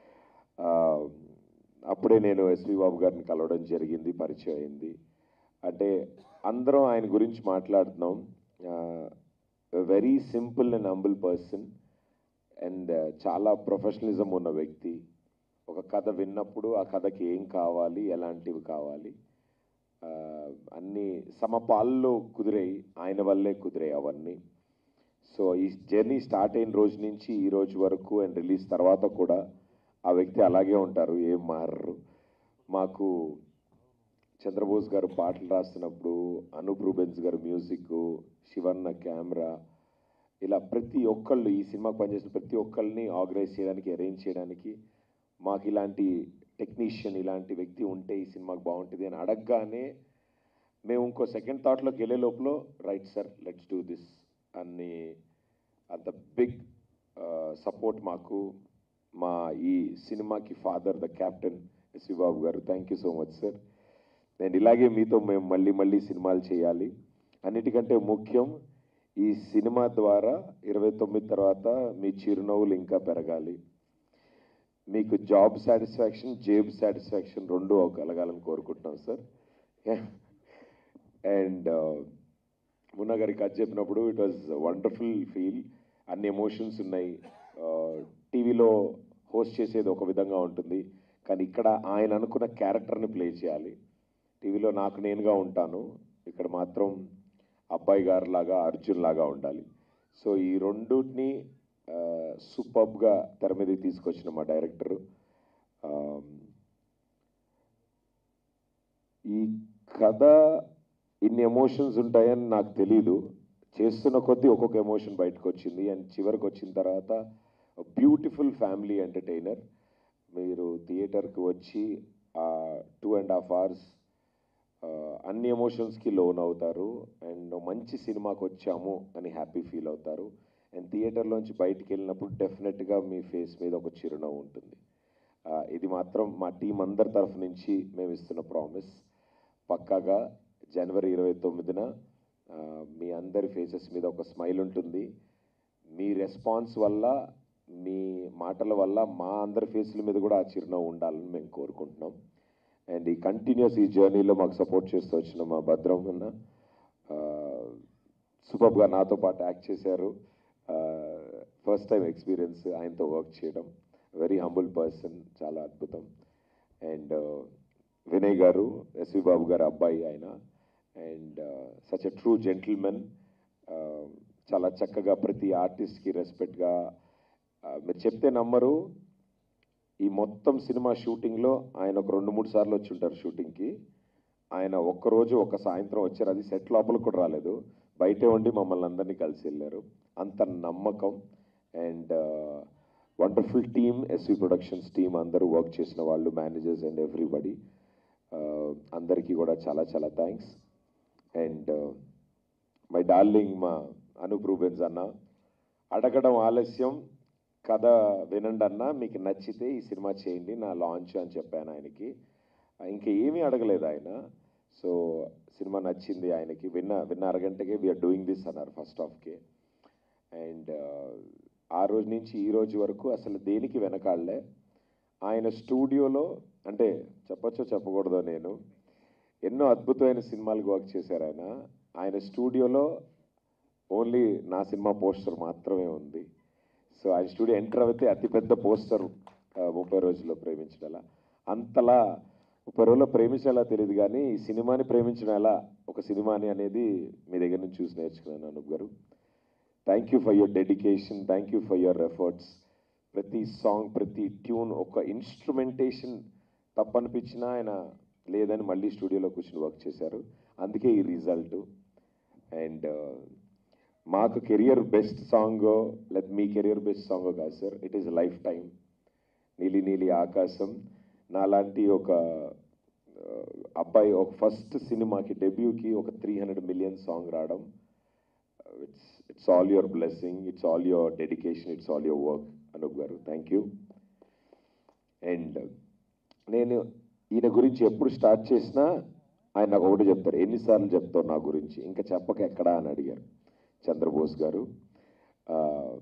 అప్పుడే నేను ఎస్వి బాబు గారిని కలవడం జరిగింది పరిచయం అయింది అంటే అందరం ఆయన గురించి మాట్లాడుతున్నాం very simple and humble person and చాలా ప్రొఫెషనలిజం ఉన్న వ్యక్తి ఒక కథ విన్నప్పుడు ఆ కథకి ఏం కావాలి ఎలాంటివి కావాలి ఆ, అన్నీ సమపాల్లో కుదిరాయి ఆయన వల్లే కుదిరాయి అవన్నీ సో ఈ జర్నీ స్టార్ట్ అయిన రోజు నుంచి ఈ రోజు వరకు అండ్ రిలీజ్ తర్వాత కూడా ఆ వ్యక్తి అలాగే ఉంటారు ఏం మారరు మాకు చంద్రబోస్ గారు పాటలు రాస్తున్నప్పుడు అనూప్ రూబెన్స్ గారు మ్యూజిక్ శివన్న కెమెరా ఇలా ప్రతి ఒక్కళ్ళు ఈ సినిమాకి పనిచేసిన ప్రతి ఒక్కళ్ళని ఆర్గనైజ్ చేయడానికి అరేంజ్ చేయడానికి మాకు ఇలాంటి టెక్నీషియన్ ఇలాంటి వ్యక్తి ఉంటే ఈ సినిమాకి బాగుంటుంది అని అడగగానే మేము ఇంకో సెకండ్ థాట్లోకి వెళ్ళే లోపల right sir let's do this అని అంత బిగ్ సపోర్ట్ మాకు మా ఈ సినిమాకి father the captain SV Babu గారు thank you so much sir నేను ఇలాగే మీతో మేము మళ్ళీ మళ్ళీ సినిమాలు చేయాలి అన్నిటికంటే ముఖ్యం ఈ సినిమా ద్వారా ఇరవై తొమ్మిది తర్వాత మీ చిరునవ్వులు ఇంకా పెరగాలి మీకు జాబ్ సాటిస్ఫాక్షన్ జేబ్ సాటిస్ఫాక్షన్ రెండు కలగాలని కోరుకుంటున్నాం సార్ అండ్ మున్నా గారికి కథ చెప్పినప్పుడు ఇట్ వాజ్ వండర్ఫుల్ ఫీల్ అన్ని ఎమోషన్స్ ఉన్నాయి టీవీలో హోస్ట్ చేసేది ఒక విధంగా ఉంటుంది కానీ ఇక్కడ ఆయన అనుకున్న క్యారెక్టర్ని ప్లే చేయాలి టీవీలో నాకు నేనుగా ఉంటాను ఇక్కడ మాత్రం అబ్బాయి గారు లాగా అర్జున్ లాగా ఉండాలి సో ఈ రెండుని సూపర్బ్గా తెర మీదకి తీసుకొచ్చిన మా డైరెక్టరు ఈ కథ ఇన్ని ఎమోషన్స్ ఉంటాయని నాకు తెలీదు చేస్తున్న కొద్దీ ఒక్కొక్క ఎమోషన్ బయటకు వచ్చింది అండ్ చివరికి వచ్చిన తర్వాత బ్యూటిఫుల్ ఫ్యామిలీ ఎంటర్టైనర్ మీరు థియేటర్కి వచ్చి టూ అండ్ హాఫ్ అవర్స్ అన్ని ఎమోషన్స్కి లోన్ అవుతారు అండ్ మంచి సినిమాకి వచ్చాము అని హ్యాపీ ఫీల్ అవుతారు అండ్ థియేటర్లోంచి బయటికి వెళ్ళినప్పుడు డెఫినెట్గా మీ ఫేస్ మీద ఒక చిరునవ్వు ఉంటుంది ఆ, ఇది మాత్రం మా టీం అందరి తరఫు నుంచి మేము ఇస్తున్న ప్రామిస్ పక్కాగా జనవరి ఇరవై తొమ్మిదిన ఆ, మీ అందరి ఫేసెస్ మీద ఒక స్మైల్ ఉంటుంది మీ రెస్పాన్స్ వల్ల మీ మాటల వల్ల మా అందరి ఫేస్ల మీద కూడా ఆ చిరునవ్వు ఉండాలని మేము కోరుకుంటున్నాం అండ్ ఈ కంటిన్యూస్ ఈ జర్నీలో మాకు సపోర్ట్ చేస్తూ వచ్చిన మా భద్రం అన్న సూపర్గా నాతో పాటు యాక్ట్ చేశారు ఫస్ట్ టైం ఎక్స్పీరియన్స్ ఆయనతో వర్క్ చేయడం వెరీ హంబుల్ పర్సన్ చాలా అద్భుతం అండ్ వినయ్ గారు ఎస్వి బాబు గారు అబ్బాయి ఆయన and such a true gentleman చాలా చక్కగా ప్రతి ఆర్టిస్ట్కి రెస్పెక్ట్గా మీరు చెప్తే నమ్మరు ఈ మొత్తం సినిమా షూటింగ్లో ఆయన ఒక రెండు మూడు సార్లు వచ్చి ఉంటారు షూటింగ్కి ఆయన ఒక్కరోజు ఒక సాయంత్రం వచ్చారు అది సెట్ లోపల కూడా రాలేదు బయటే ఉండి మమ్మల్ని అందరినీ కలిసి వెళ్ళారు అంత నమ్మకం and wonderful team SV productions team అందరూ వర్క్ చేసిన వాళ్ళు మేనేజర్స్ అండ్ ఎవ్రీబడి అందరికీ కూడా చాలా చాలా థ్యాంక్స్ అండ్ మై డార్లింగ్ మా అనూప్ రూబెన్స్ అన్న అడగడం ఆలస్యం కథ వినండి అన్న మీకు నచ్చితే ఈ సినిమా చేయండి నా లాంచ్ అని చెప్పాను ఆయనకి ఇంకా ఏమీ అడగలేదు ఆయన సో సినిమా నచ్చింది ఆయనకి విన్న విన్న అరగంటకే వీఆర్ డూయింగ్ దిస్ అన్నారు ఫస్ట్ హాఫ్కి అండ్ ఆ రోజు నుంచి ఈ రోజు వరకు అసలు దేనికి వెనకాడలే ఆయన స్టూడియోలో అంటే చెప్పచ్చో చెప్పకూడదో నేను ఎన్నో అద్భుతమైన సినిమాలకు వర్క్ చేశారు ఆయన ఆయన స్టూడియోలో ఓన్లీ నా సినిమా పోస్టర్ మాత్రమే ఉంది సో ఆయన స్టూడియో ఎంటర్ అయితే అతిపెద్ద పోస్టర్ ముప్పై రోజుల్లో ప్రేమించడం ఎలా అంతలా ముప్పై రోజుల్లో ప్రేమించడం ఎలా తెలియదు కానీ ఈ సినిమాని ప్రేమించడం ఎలా ఒక సినిమాని అనేది మీ దగ్గర నుంచి చూసి నేర్చుకున్నాను అనూప్ గారు thank you for your dedication thank you for your efforts ప్రతి సాంగ్ ప్రతి ట్యూన్ ఒక ఇన్స్ట్రుమెంటేషన్ తప్పనిపించినా ఆయన లేదని మళ్ళీ స్టూడియోలో కూర్చుని వర్క్ చేశారు అందుకే ఈ రిజల్ట్ అండ్ మాకు కెరియర్ బెస్ట్ సాంగ్ లేదా మీ కెరియర్ బెస్ట్ సాంగ్ కాదు sir it is life time Neeli Neeli ఆకాశం నాలాంటి ఒక ఆ, అబ్బాయి ఒక ఫస్ట్ సినిమాకి డెబ్యూకి ఒక త్రీ హండ్రెడ్ మిలియన్ సాంగ్ రావడం it's it's all your blessing it's all your dedication it's all your work Anoop గారు థ్యాంక్ యూ అండ్ నేను ఈయన గురించి ఎప్పుడు స్టార్ట్ చేసినా ఆయన నాకు ఒకటి చెప్తారు ఎన్నిసార్లు చెప్తావు నా గురించి ఇంకా చెప్పక ఎక్కడా అని అడిగారు చంద్రబోస్ గారు ఆ,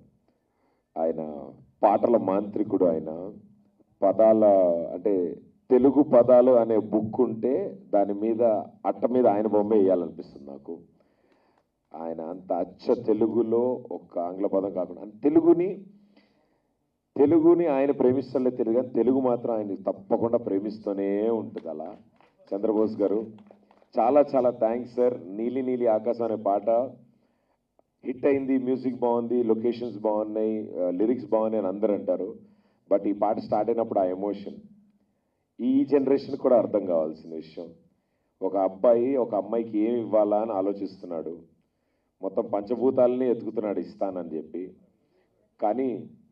ఆయన పాటల మాంత్రికుడు ఆయన పదాల అంటే తెలుగు పదాలు అనే బుక్ ఉంటే దాని మీద అట్ట మీద ఆయన బొమ్మ వేయాలనిపిస్తుంది నాకు ఆయన అంత అచ్చ తెలుగులో ఒక ఆంగ్ల పదం కాకుండా అంటే తెలుగుని తెలుగుని ఆయన ప్రేమిస్తలే తెలుగు కానీ తెలుగు మాత్రం ఆయన తప్పకుండా ప్రేమిస్తూనే ఉంటుంది అలా చంద్రబోస్ గారు చాలా చాలా థ్యాంక్స్ సార్ నీలి నీలి ఆకాశం అనే పాట హిట్ అయింది మ్యూజిక్ బాగుంది లొకేషన్స్ బాగున్నాయి లిరిక్స్ బాగున్నాయి అని అందరూ అంటారు బట్ ఈ పాట స్టార్ట్ అయినప్పుడు ఆ ఎమోషన్ ఈ జనరేషన్ కూడా అర్థం కావాల్సిన విషయం ఒక అబ్బాయి ఒక అమ్మాయికి ఏమి ఇవ్వాలా అని ఆలోచిస్తున్నాడు మొత్తం పంచభూతాలని ఎతుకుతున్నాడు ఇస్తానని చెప్పి కానీ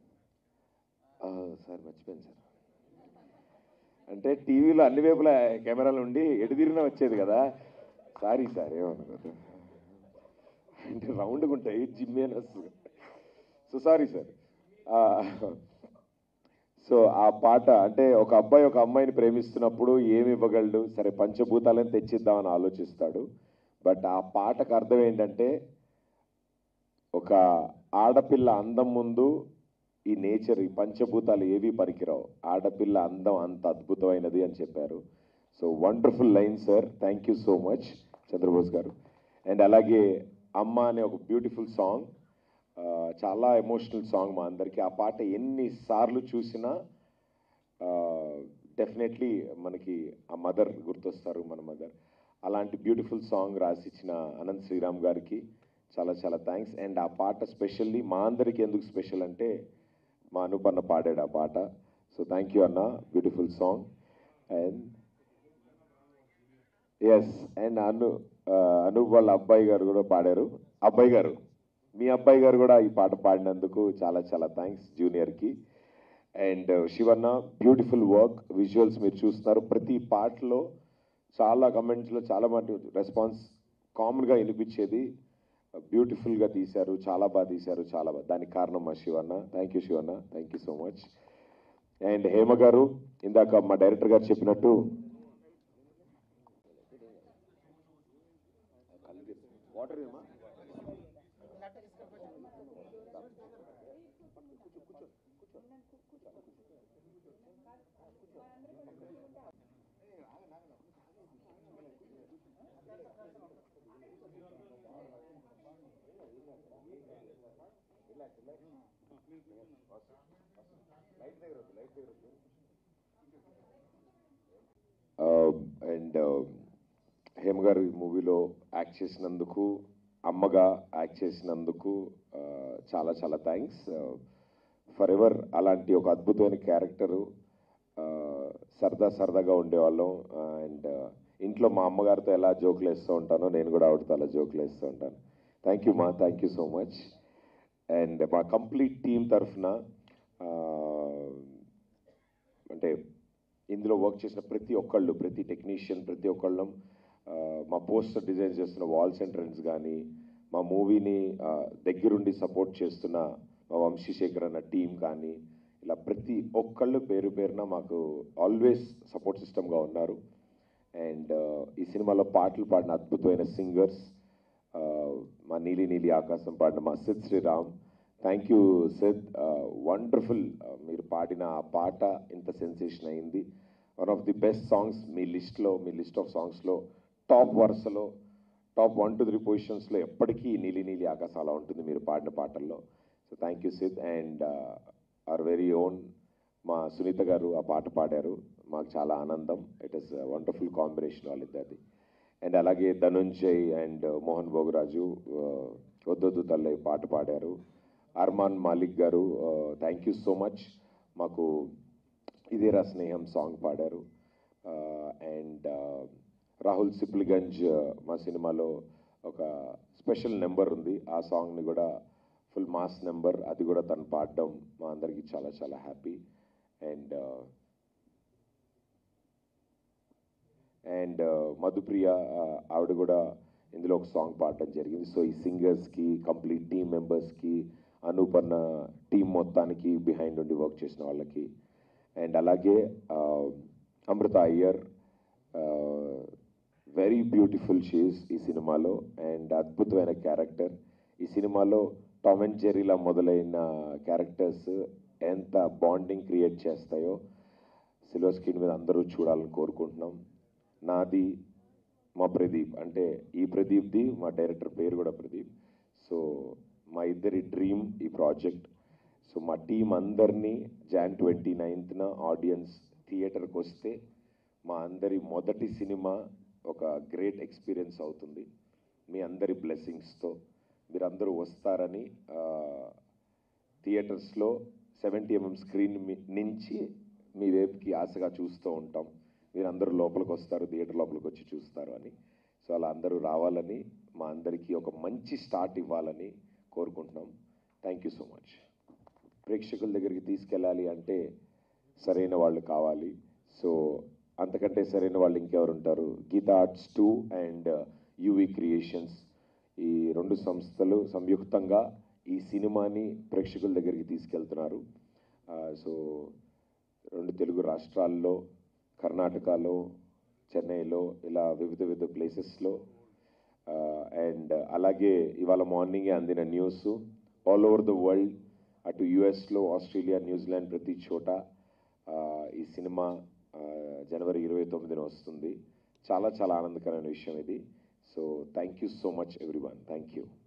ఆ, సార్ మర్చిపోయాను సార్ అంటే టీవీలో అన్ని వైపులా కెమెరాలు ఉండి ఎడుదిరిన వచ్చేది కదా సారీ సార్ ఏమనుకోదు అంటే రౌండ్గా ఉంటాయి జిమ్ అని వస్తుంది సో సారీ సార్ సో ఆ పాట అంటే ఒక అబ్బాయి ఒక అమ్మాయిని ప్రేమిస్తున్నప్పుడు ఏమి ఇవ్వగలడు సరే పంచభూతాలను తెచ్చిద్దామని ఆలోచిస్తాడు బట్ ఆ పాటకు అర్థం ఏంటంటే ఒక ఆడపిల్ల అందం ముందు ఈ నేచర్ ఈ పంచభూతాలు ఏవి పనికిరావు ఆడపిల్ల అందం అంత అద్భుతమైనది అని చెప్పారు so wonderful line sir thank you so much Chandrabose గారు అండ్ అలాగే అమ్మ అనే ఒక బ్యూటిఫుల్ సాంగ్ చాలా ఎమోషనల్ సాంగ్ మా అందరికీ ఆ పాట ఎన్నిసార్లు చూసినా డెఫినెట్లీ మనకి ఆ మదర్ గుర్తొస్తారు మన మదర్ అలాంటి బ్యూటిఫుల్ సాంగ్ రాసిచ్చిన అనంత్ శ్రీరామ్ గారికి చాలా చాలా థ్యాంక్స్ అండ్ ఆ పాట స్పెషల్లీ మా అందరికీ ఎందుకు స్పెషల్ అంటే మా అనుపన్న పాడాడు ఆ పాట సో థ్యాంక్ యూ అన్న బ్యూటిఫుల్ సాంగ్ అండ్ ఎస్ అండ్ అను ఆ, అనూప్ వాళ్ళ అబ్బాయి గారు కూడా పాడారు అబ్బాయి గారు మీ అబ్బాయి గారు కూడా ఈ పాట పాడినందుకు చాలా చాలా థ్యాంక్స్ జూనియర్కి and Shivanna beautiful work visuals మీరు చూస్తున్నారు ప్రతి పాటలో చాలా కమెంట్స్లో చాలా మటు రెస్పాన్స్ కామన్గా వినిపించేది బ్యూటిఫుల్గా తీశారు చాలా బాగా తీశారు చాలా బాగా దానికి కారణం మా Shivanna thank you Shivanna thank you so much and Hema గారు ఇందాక మా డైరెక్టర్ గారు చెప్పినట్టు అండ్ హేమ గారు ఈ మూవీలో యాక్ట్ చేసినందుకు అమ్మగా యాక్ట్ చేసినందుకు ఆ, చాలా చాలా థ్యాంక్స్ ఫర్ ఎవర్ అలాంటి ఒక అద్భుతమైన క్యారెక్టరు సరదా సరదాగా ఉండేవాళ్ళం అండ్ ఇంట్లో మా అమ్మగారితో ఎలా జోకులు వేస్తూ ఉంటానో నేను కూడా ఆవిడతో అలా జోకులు వేస్తూ ఉంటాను థ్యాంక్ యూ మా thank you so much and మా కంప్లీట్ టీం తరఫున అంటే ఇందులో వర్క్ చేసిన ప్రతి ఒక్కళ్ళు ప్రతి టెక్నీషియన్ ప్రతి ఒక్కళ్ళం ఆ, మా పోస్టర్ డిజైన్ చేస్తున్న వాల్స్ అండ్ ట్రెండ్స్ కానీ మా మూవీని ఆ, దగ్గరుండి సపోర్ట్ చేస్తున్న మా వంశీశేఖర్ అన్న టీం కానీ ఇలా ప్రతి ఒక్కళ్ళు పేరు పేరున మాకు ఆల్వేస్ సపోర్ట్ సిస్టమ్గా ఉన్నారు అండ్ ఈ సినిమాలో పాటలు పాడిన అద్భుతమైన సింగర్స్ మా నీలి నీలి ఆకాశం పాడిన మా Sid Sriram thank you Sid wonderful మీరు పాడిన ఆ పాట ఇంత సెన్సేషన్ అయింది one of the best songs మీ లిస్ట్లో మీ లిస్ట్ ఆఫ్ సాంగ్స్లో టాప్ వరుసలో టాప్ వన్ టు త్రీ పొజిషన్స్లో ఎప్పటికీ నీలి నీలి ఆకాశం అలా ఉంటుంది మీరు పాడిన పాటల్లో so thank you Sid and our very own మా సునీత గారు ఆ పాట పాడారు మాకు చాలా ఆనందం ఇట్ ఇస్ వండర్ఫుల్ కాంబినేషన్ వాళ్ళిద్దరిది అండ్ అలాగే ధనుంజయ్ అండ్ మోహన్ భోగరాజు వద్దొద్దు తల్లై పాట పాడారు అర్మాన్ మాలిక్ గారు థ్యాంక్ యూ సో మచ్ మాకు ఇదేరా స్నేహం సాంగ్ పాడారు అండ్ రాహుల్ సిప్లిగంజ్ మా సినిమాలో ఒక స్పెషల్ నెంబర్ ఉంది ఆ సాంగ్ని కూడా ఫుల్ మాస్ నెంబర్ అది కూడా తను పాడడం మా అందరికీ చాలా చాలా హ్యాపీ అండ్ అండ్ మధుప్రియ ఆ, ఆవిడ కూడా ఇందులో ఒక సాంగ్ పాడడం జరిగింది సో ఈ సింగర్స్కి కంప్లీట్ టీమ్ మెంబర్స్కి అనూపన్న టీం మొత్తానికి బిహైండ్ ఉండి వర్క్ చేసిన వాళ్ళకి అండ్ అలాగే ఆ, Amrita Iyer very beautiful she's ఈ సినిమాలో అండ్ అద్భుతమైన క్యారెక్టర్ ఈ సినిమాలో టామ్ అండ్ జెర్రీలా మొదలైన క్యారెక్టర్స్ ఎంత బాండింగ్ క్రియేట్ చేస్తాయో సిల్వర్ స్క్రీన్ మీద అందరూ చూడాలని కోరుకుంటున్నాం నాది మా ప్రదీప్ అంటే ఈ ప్రదీప్ది మా డైరెక్టర్ పేరు కూడా ప్రదీప్ సో మా ఇద్దరి డ్రీమ్ ఈ ప్రాజెక్ట్ సో మా టీం అందరినీ జాన్ ట్వంటీ నైన్త్న ఆడియన్స్ థియేటర్కి వస్తే మా అందరి మొదటి సినిమా ఒక గ్రేట్ ఎక్స్పీరియన్స్ అవుతుంది మీ అందరి బ్లెస్సింగ్స్తో మీరందరూ వస్తారని థియేటర్స్లో సెవెంటీ ఎంఎం స్క్రీన్ నుంచి మీ వైపుకి ఆశగా చూస్తూ ఉంటాం మీరందరూ లోపలికి వస్తారు థియేటర్ లోపలికి వచ్చి చూస్తారు అని సో అలా అందరూ రావాలని మా అందరికీ ఒక మంచి స్టార్ట్ ఇవ్వాలని కోరుకుంటున్నాం థ్యాంక్ యూ సో మచ్ ప్రేక్షకుల దగ్గరికి తీసుకెళ్ళాలి అంటే సరైన వాళ్ళు కావాలి సో అంతకంటే సరైన వాళ్ళు ఇంకెవరు ఉంటారు Geetha arts two and UV creations ఈ రెండు సంస్థలు సంయుక్తంగా ఈ సినిమాని ప్రేక్షకుల దగ్గరికి తీసుకెళ్తున్నారు సో రెండు తెలుగు రాష్ట్రాల్లో కర్ణాటకలో చెన్నైలో ఇలా వివిధ వివిధ ప్లేసెస్లో అండ్ అలాగే ఇవాళ మార్నింగే అందిన news all over the world అటు యుఎస్లో ఆస్ట్రేలియా న్యూజిలాండ్ ప్రతి చోట ఆ, ఈ సినిమా ఆ, జనవరి ఇరవై తొమ్మిదిన వస్తుంది చాలా చాలా ఆనందకరమైన విషయం ఇది so thank you so much everyone thank you